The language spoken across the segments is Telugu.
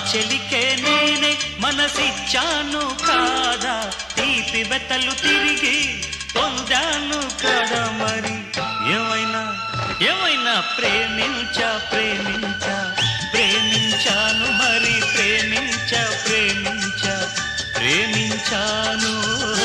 చెలికే నేనే మనసిచ్చాను కాదా తీపి వెతలు తిరిగి పొందాను కదా మరి ఏమైనా ఏమైనా ప్రేమించా ప్రేమించా ప్రేమించాను మరి ప్రేమించా ప్రేమించా ప్రేమించాను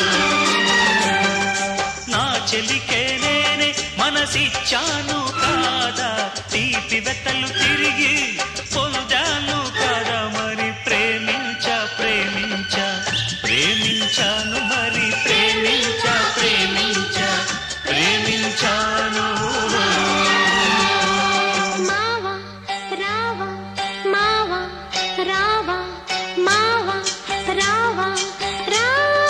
నా చెలికే నేనే మనసిచ్చాను కాదా తీపి వెతలు తిరిగి పొందాను కాదా మరి ప్రేమించా ప్రేమించా ప్రేమించాను మరి ప్రేమించా ప్రేమించా ప్రేమించాను మావా రావా మావా రావా మావా రావా రా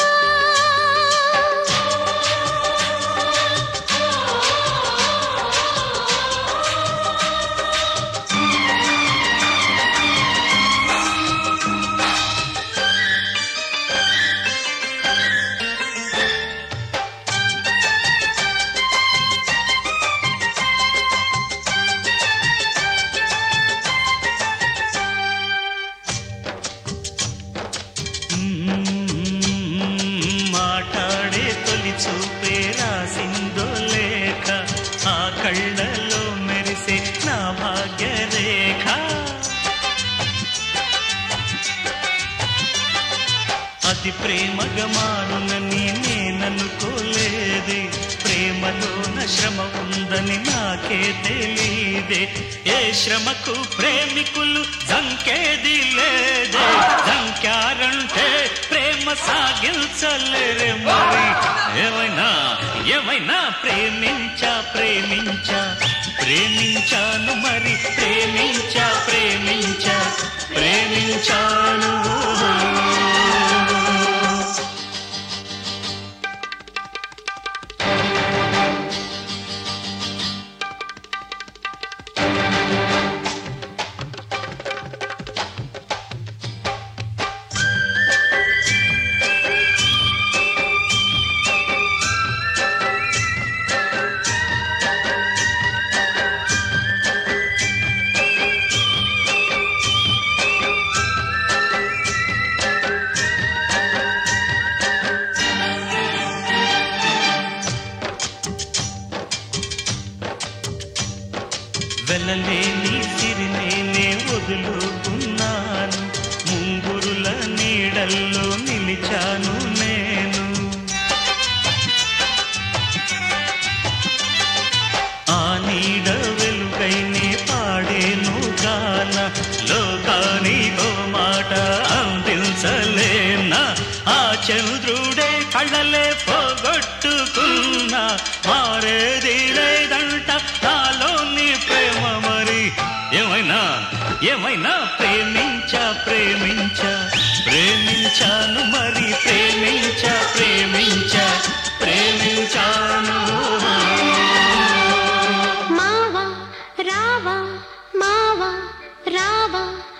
మ్మ్, మాట్లాడే తొలి చూపే రాసిందో లేఖ ఆ కళ్ళలో మెరిసే నా భాగ్య రేఖ అది ప్రేమగా మారునని నేననుకోలేదే ప్రేమలోన శ్రమ ఉందని నాకే తెలియదే ఏ శ్రమకు ప్రేమికులు దంకేది లేదే దంకారంటే ప్రేమ సాగించలేరే మరి ఏమైనా ఏమైనా ప్రేమించా ప్రేమించా ప్రేమించాను మరి ప్రేమించా ప్రేమించా ప్రేమించాను వెలలేని సిరినేనే వదులుకున్నాను ముంగురుల నీడల్లో నిలిచాను నేను ఆ నీడ వెలుగైనే పాడేను గాన లోకాని ఓ మాట అందించలేనా ఆ చంద్రుడే కళ్ళలే పోగొట్టుకున్నా మారేది లేదంట నాలోని ప్రేమ మరి ఏమైనా ఏమైనా ప్రేమించా ప్రేమించా ప్రేమించాను మరి ప్రేమించా ప్రేమించా ప్రేమించాను మావా రావా మావా రావా